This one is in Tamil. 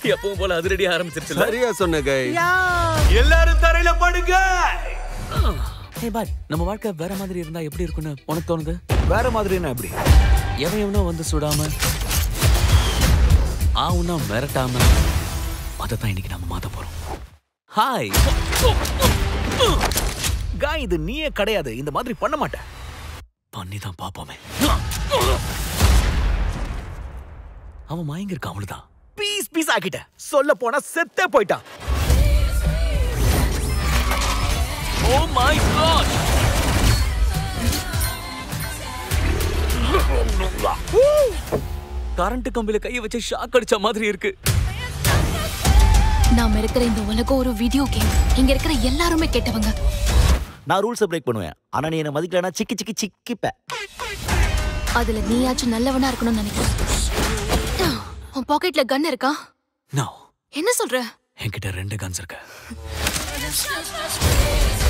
எப்பவும் போல அதிரடி ஆரம்பிச்சிருச்சுல சரியா சொன்ன கை எல்லாரும் தரையில படுங்க ஹே பாய் நம்ம வாழ்க்கை வேற மாதிரி இருந்தா எப்படி இருக்கும்னு உனக்கு தோணுது வேற மாதிரினா எப்படி எவன் எவனோ வந்து சுடாம ஆவுனா மிரட்டாம அதைத்தான் இன்னைக்கு நம்ம மாத்த போறோம் ஹாய் காய் இது நீயே கிடையாது இந்த மாதிரி பண்ண மாட்டேன் பண்ணி தான் பாப்போமே அவன் மயங்கிருக்கான் அவ்வளவுதான் பீஸ் பீஸ் ஆக்கிட்ட சொல்ல போனா செத்தே போயிட்டான் ஓ மை காட் கரண்ட் கம்பியில கைய வச்சு ஷாக் அடிச்ச மாதிரி இருக்கு நாம இருக்கிற இந்த உலகம் ஒரு வீடியோ கேம் இங்க இருக்கிற எல்லாருமே கெட்டவங்க நான் ரூல்ஸை பிரேக் பண்ணுவேன் ஆனா நீ என்ன மதிக்கலனா சிக்கி சிக்கி சிக்கிப்ப அதுல நீயாச்சும் நல்லவனா இருக்கணும்னு நினைக்கிறேன் உன் பாக்கெட்ல கன் இருக்கா நோ என்ன சொல்ற என்கிட்ட ரெண்டு கன்ஸ் இருக்கு